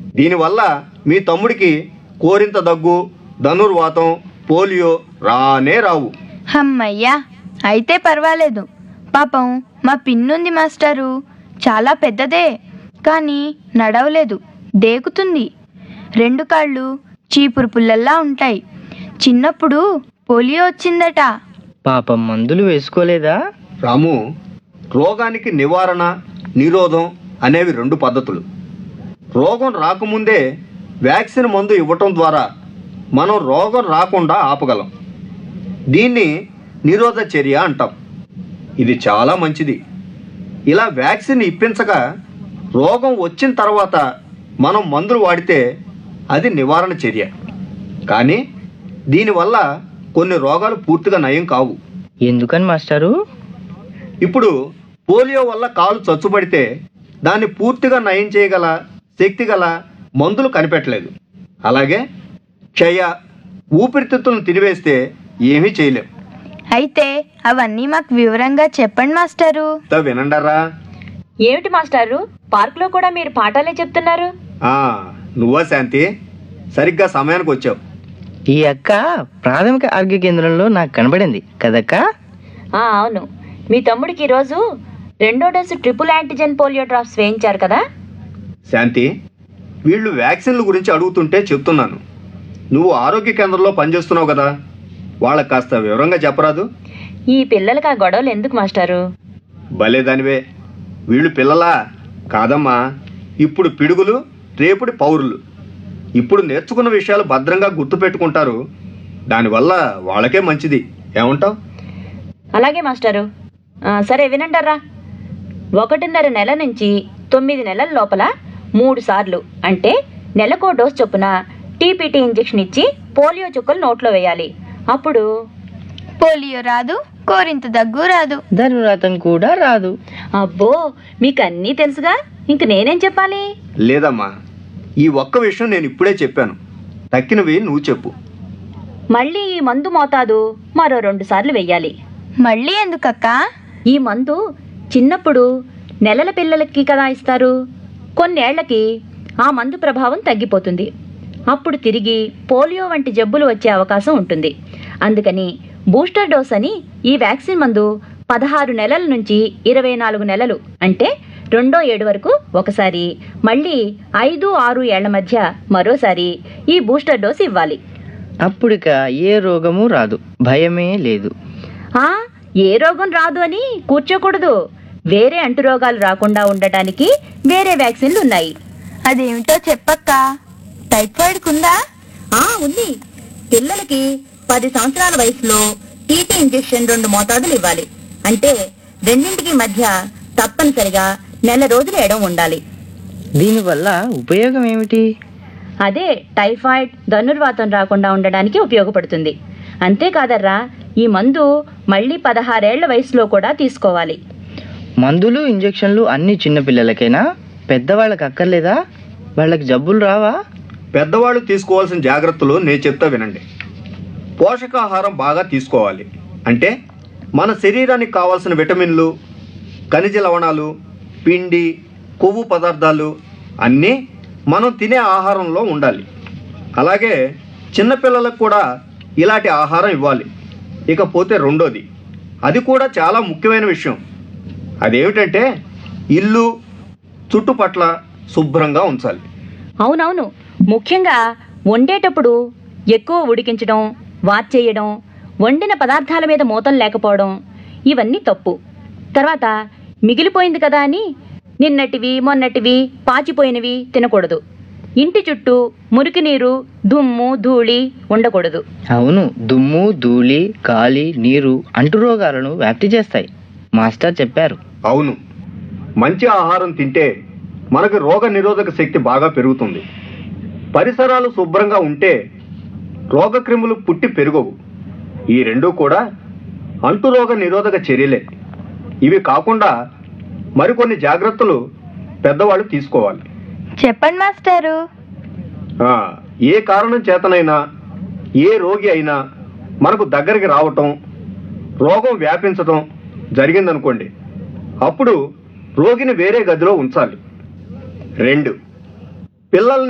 దీనివల్ల మీ తమ్ముడికి కోరింత దగ్గు ధనుర్వాతం పోలియో రానే రావు హమ్మయ్యా అయితే పర్వాలేదు పాపం మా పిన్నుంది మాస్టారు చాలా పెద్దదే కానీ నడవలేదు దేకుతుంది రెండు కాళ్ళు చీపురు పుల్లల్లా ఉంటాయి చిన్నప్పుడు పోలియో వచ్చిందట పాపం మందులు వేసుకోలేదా రాము రోగానికి నివారణ నిరోధం అనేవి రెండు పద్ధతులు రోగం రాకముందే వ్యాక్సిన్ మందు ఇవ్వటం ద్వారా మనం రోగం రాకుండా ఆపగలం దీన్ని నిరోధ చర్య అంటాం ఇది చాలా మంచిది ఇలా వ్యాక్సిన్ ఇప్పించక రోగం వచ్చిన తర్వాత మనం మందులు వాడితే అది నివారణ చర్య కానీ దీనివల్ల కొన్ని రోగాలు పూర్తిగా నయం కావు ఎందుకని మాస్టారు ఇప్పుడు పోలియో వల్ల కాలు చచ్చుబడితే దాన్ని పూర్తిగా నయం చేయగల శక్తి గల మందులు కనిపెట్టలేదు అలాగే క్షయ ఊపిరితిత్తులను తిరివేస్తే ఏమీ చేయలేం అయితే అవన్నీ మాకు వివరంగా చెప్పండి మాస్టారు దా వినండరా ఏమిటి మాస్టారు పార్కులో కూడా మీరు పాఠాలే చెప్తున్నారు ఆ, నువ్వా శాంతి సరిగ్గా సమయానికి వచ్చావు ఈ అక్క ప్రాథమిక ఆరోగ్య కేంద్రంలో నాకు కనబడింది కదక్క ఆ అవును మీ తమ్ముడికి ఈరోజు రెండో dose triple antigen polio drops వేయించారు కదా శాంతి వీళ్ళు వ్యాక్సిన్ల గురించి అడుగుతుంటే చెప్తున్నాను నువ్వు ఆరోగ్య కేంద్రంలో పనిచేస్తున్నావు కదా వాళ్ళకి కాస్త వివరంగా చెప్పరాదు ఈ పిల్లలకి ఆ గొడవలు ఎందుకు మాస్టారు భలే దానివే వీళ్ళు పిల్లలా కాదమ్మా ఇప్పుడు పిడుగులు రేపుడి పౌరులు ఇప్పుడు నేర్చుకున్న విషయాలు భద్రంగా గుర్తుపెట్టుకుంటారు దానివల్ల వాళ్ళకే మంచిది ఏమంటావ్ అలాగే మాస్టారు ఆ, సరే వినంటారా ఒకటిన్నర నెల నుంచి తొమ్మిది నెలల లోపల మూడు సార్లు అంటే నెలకో డోస్ చొప్పున టీపీటీ ఇంజెక్షన్ ఇచ్చి పోలియో చుక్కలు నోట్లో వేయాలి అప్పుడు పోలియో రాదు కోరింత దగ్గు రాదు ధనురాతం కూడా రాదు అబ్బో మీకు అన్నీ తెలుసుగా ఇంక నేనేం చెప్పాలి లేదమ్మా ఈ ఒక్క విషయం నేను ఇప్పుడే చెప్పాను తక్కినవి నువ్వు చెప్పు మళ్ళీ ఈ మందు మోతాదు మరో రెండు సార్లు వెయ్యాలి మళ్ళీ ఎందుకక్క ఈ మందు చిన్నప్పుడు నెలల పిల్లలకి కదా ఇస్తారు కొన్నేళ్లకి ఆ మందు ప్రభావం తగ్గిపోతుంది అప్పుడు తిరిగి పోలియో వంటి జబ్బులు వచ్చే అవకాశం ఉంటుంది అందుకని బూస్టర్ డోస్ అని ఈ వ్యాక్సిన్ మందు పదహారు నెలల నుంచి ఇరవై నాలుగు నెలలు అంటే రెండో ఏడు వరకు ఒకసారి మళ్ళీ ఐదు ఆరు ఏళ్ల మధ్య మరోసారి ఈ బూస్టర్ డోస్ ఇవ్వాలి అప్పుడిక ఏ రోగము రాదు భయమే లేదు ఆ ఏ రోగం రాదు అని కూర్చోకూడదు వేరే అంటు రోగాలు రాకుండా ఉండటానికి వేరే వ్యాక్సిన్లు ఉన్నాయి అదేమిటో చెప్పక్క టైఫాయిడ్ కుందా ఆ ఉంది పిల్లలకి పది సంవత్సరాల వయసులో టీటీ ఇంజెక్షన్ రెండు మోతాదులు ఇవ్వాలి అంటే రెండింటికి మధ్య తప్పనిసరిగా నెల రోజులు ఎడం ఉండాలి దీనివల్ల ఉపయోగం ఏమిటి అదే టైఫాయిడ్ ధనుర్వాతం రాకుండా ఉండడానికి ఉపయోగపడుతుంది అంతేకాదర్రా ఈ మందు మళ్ళీ పదహారేళ్ల వయసులో కూడా తీసుకోవాలి మందులు ఇంజెక్షన్లు అన్ని చిన్నపిల్లలకైనా పెద్దవాళ్ళకి అక్కర్లేదా వాళ్ళకి జబ్బులు రావా పెద్దవాళ్ళు తీసుకోవాల్సిన జాగ్రత్తలు నేను చెప్తా వినండి పోషకాహారం బాగా తీసుకోవాలి అంటే మన శరీరానికి కావాల్సిన విటమిన్లు ఖనిజ లవణాలు పిండి కొవ్వు పదార్థాలు అన్నీ మనం తినే ఆహారంలో ఉండాలి అలాగే చిన్నపిల్లలకు కూడా ఇలాంటి ఆహారం ఇవ్వాలి ఇకపోతే రెండోది అది కూడా చాలా ముఖ్యమైన విషయం అదేమిటంటే ఇల్లు చుట్టుపట్ల శుభ్రంగా ఉంచాలి అవునవును ముఖ్యంగా వండేటప్పుడు ఎక్కువ ఉడికించడం వార్చేయడం వండిన పదార్థాల మీద మూతం లేకపోవడం ఇవన్నీ తప్పు తర్వాత మిగిలిపోయింది కదా అని నిన్నటివి మొన్నటివి పాచిపోయినవి తినకూడదు ఇంటి చుట్టూ మురికి నీరు దుమ్ము ధూళి ఉండకూడదు అవును దుమ్ము ధూళి గాలి నీరు అంటురోగాలను వ్యాప్తి చేస్తాయి మాస్టర్ చెప్పారు అవును మంచి ఆహారం తింటే మనకు రోగ నిరోధక శక్తి బాగా పెరుగుతుంది పరిసరాలు శుభ్రంగా ఉంటే రోగక్రిములు పుట్టి పెరుగవు ఈ రెండూ కూడా అంటురోగ నిరోధక చర్యలే ఇవి కాకుండా మరికొన్ని జాగ్రత్తలు పెద్దవాళ్ళు తీసుకోవాలి చెప్పండి మాస్టారు ఆ, ఏ కారణం చేతనైనా ఏ రోగి అయినా మనకు దగ్గరికి రావటం రోగం వ్యాపించటం జరిగిందనుకోండి అప్పుడు రోగిని వేరే గదిలో ఉంచాలి రెండు పిల్లల్ని